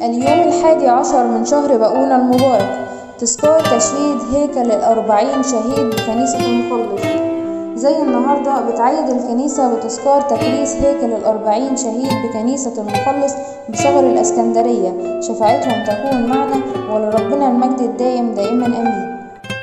اليوم الحادي عشر من شهر بقون المبارك تذكار تشييد هيكل الأربعين شهيد بكنيسة المخلص زي النهاردة بتعيد الكنيسة بتذكار تكريس هيكل الأربعين شهيد بكنيسة المخلص بصغر الأسكندرية شفاعتهم تكون معنا ولربنا المجد الدائم دائما آمين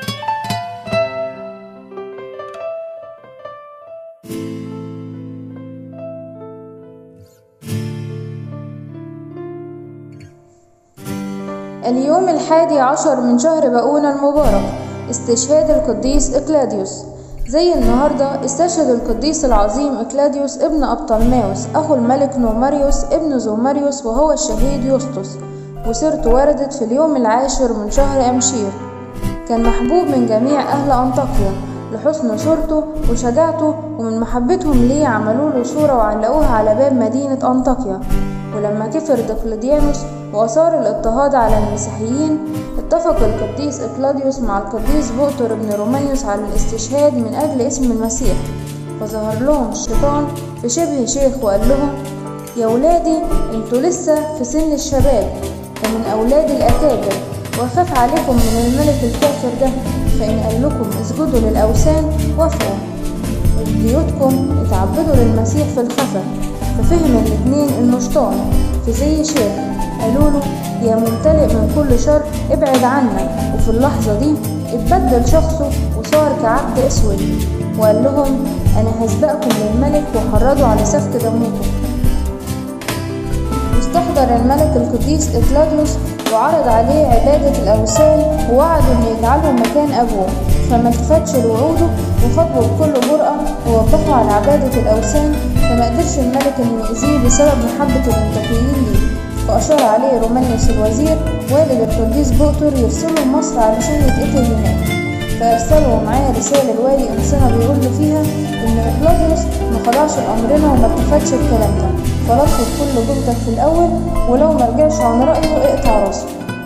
اليوم الحادي عشر من شهر بقون المبارك استشهاد القديس إقلاديوس زي النهاردة استشهد القديس العظيم إقلاديوس ابن أبطلماوس أخو الملك نوماريوس ابن زوماريوس وهو الشهيد يوسطس وسيرته وردت في اليوم العاشر من شهر أمشير كان محبوب من جميع أهل أنطاكيا لحسن صورته وشجاعته ومن محبتهم ليه عملوا له صورة وعلقوها على باب مدينة أنطاكيا ولما كفر دقلديانوس وأثار الاضطهاد على المسيحيين اتفق القديس إقلاديوس مع القديس بؤتر بن رومانيوس على الاستشهاد من أجل اسم المسيح فظهر لهم الشيطان في شبه شيخ وقال لهم يا ولادي انتوا لسه في سن الشباب ومن أولاد الأكابر وأخاف عليكم من الملك الكافر ده فإن قال لكم اسجدوا للأوثان وافقوا وفي بيوتكم اتعبدوا للمسيح في الخفا ففهم الاتنين انه شيطان في زي شيخ قالوا له يا ممتلئ من كل شر ابعد عنا وفي اللحظة دي اتبدل شخصه وصار كعبد اسود وقال لهم انا هسبقكم للملك وحرضوا على سفك دمكم واستحضر الملك القديس إقلاديوس وعرض عليه عبادة الأوثان ووعده إنه يجعله مكان أبوه فما التفتش لوعوده وخطبه بكل جرأة ووبخه على عبادة الأوثان فما قدرش الملك إنه يأذيه بسبب محبة الأنطاكيين ليه فأشار عليه رومانيوس الوزير والد القديس بؤتر يرسله مصر علشان يتقتل هناك فأرسله معاه رسالة لوالي أنسنة بيقول له فيها إن إقلاديوس ما خضعش لأمرنا وما اتفقش الكلام ده فلطف كل جهدك في الأول ولو مرجعش عن رأيه اقطع راسه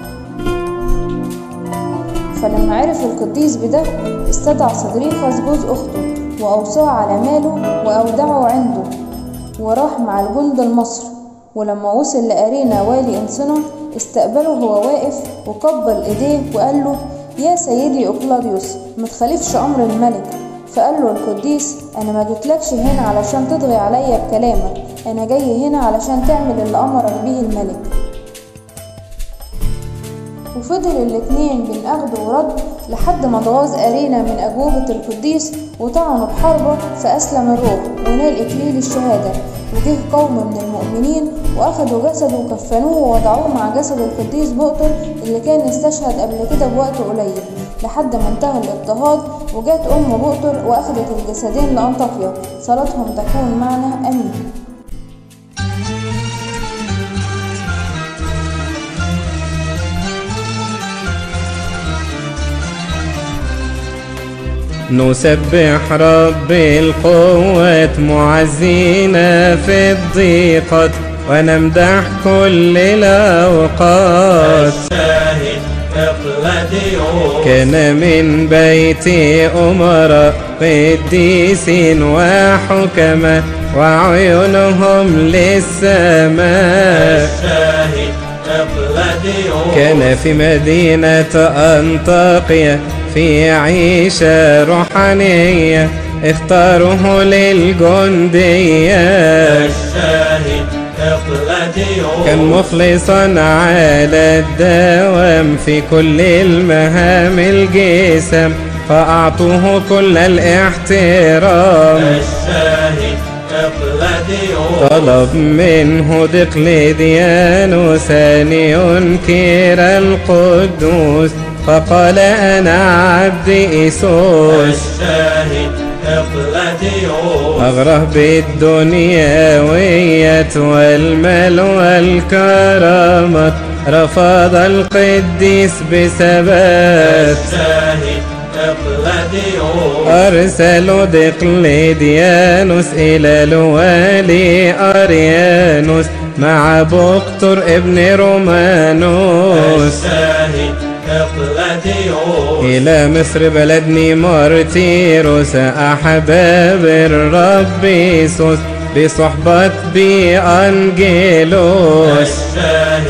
فلما عرف القديس بده استدعى صدريقس جوز أخته وأوصاه على ماله وأودعه عنده وراح مع الجند لمصر ولما وصل لأرينا والي أنسنة استقبله هو واقف وقبل إيديه وقال له يا سيدي أقلاديوس ما تخالفش أمر الملك فقال له القديس أنا ما جيتلكش هنا علشان تضغي عليا بكلامك أنا جاي هنا علشان تعمل اللي أمرك بيه الملك وفضل الاتنين بين أخذ ورد لحد ما اتغاظ أرينا من أجوبة القديس وطعنه بحربة فأسلم الروح ونال إكليل الشهادة وجه قوم من المؤمنين وأخدوا جسده وكفنوه ووضعوه مع جسد القديس بؤتر اللي كان استشهد قبل كده بوقت قليل لحد ما انتهى الاضطهاد وجات أم بؤتر وأخدت الجسدين لأنطاكيا صلاتهم تكون معنا آمين نسبح رب القوات معزينا في الضيقات ونمدح كل الأوقات الشاهد إقلاديوس كان من بيت أمراء قديسين وحكماء وعيونهم للسماء الشاهد إقلاديوس كان في مدينة أنطاقيا في عيشة روحانية اختاروه للجندية الشاهد إقلاديوس كان مخلصا على الدوام في كل المهام الجسم فأعطوه كل الاحترام الشاهد إقلاديوس طلب منه دقلديانوس أن ينكر القدوس فقال أنا عبد إيسوس الشاهد إقلاديوس أغره بالدنيوية والمال والكرامات رفض القديس بثبات الشاهد إقلاديوس أرسلوا دقلديانوس إلى الوالي أريانوس مع بقتر ابن رومانوس الشاهد إقلاديوس إلى مصر بلدني مارتيروس أحباب الرب يسوس بصحبة بأنجيلوس الشاهد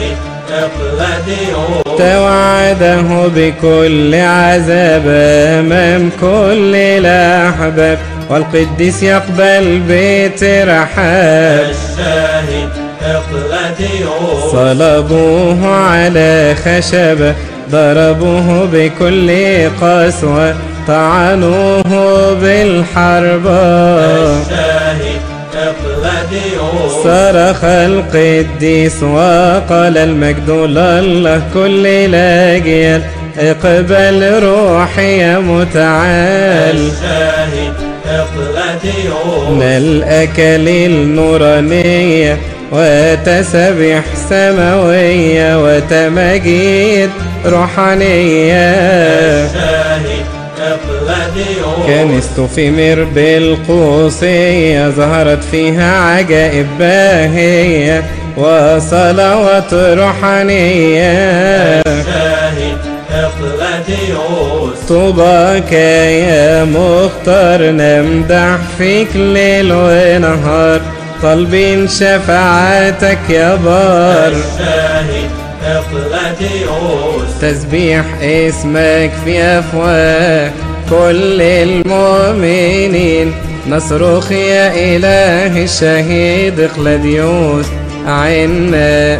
اقلديوس توعده بكل عذاب أمام كل الأحباب والقديس يقبل بترحاب الشاهد اقلديوس صلبوه على خشبة ضربوه بكل قسوة طعنوه بالحربة الشاهد اقلديوس صرخ القديس وقال المجد لله كل لاجيال اقبل روحي يا متعال الشاهد اقلديوس الأكاليل نورانية وتسبح سماوية وتماجيد روحانية الشاهد اقلديوس كنيسة في مير بالقوسية ظهرت فيها عجائب باهية وصلوات روحانية الشاهد اقلديوس طوباك يا مختار نمدح فيك ليل ونهار طالبين شفاعتك يا بار الشاهد اقلديوس تسبيح اسمك في أفواه كل المؤمنين نصرخ يا إله الشهيد اخلديوس عنا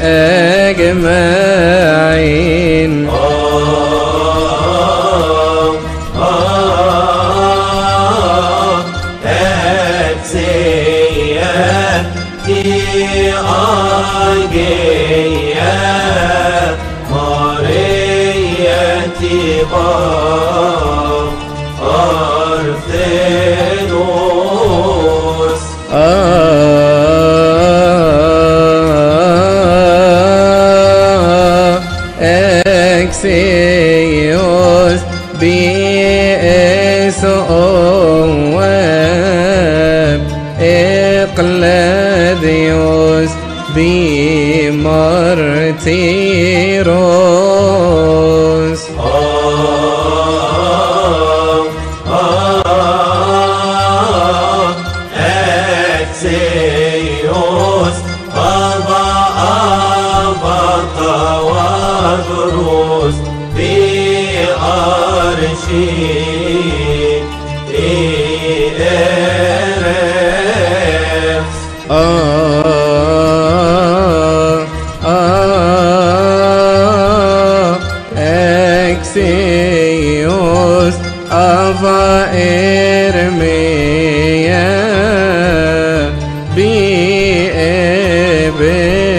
أجمعين Arthenos آه اكسيوس بيس اواب اقلاديوس بمارتيروس Exeus, Abba, Abba, Tawadros, Bi Arshi, Eref, آه آه اكسيوس أفا إرميا بي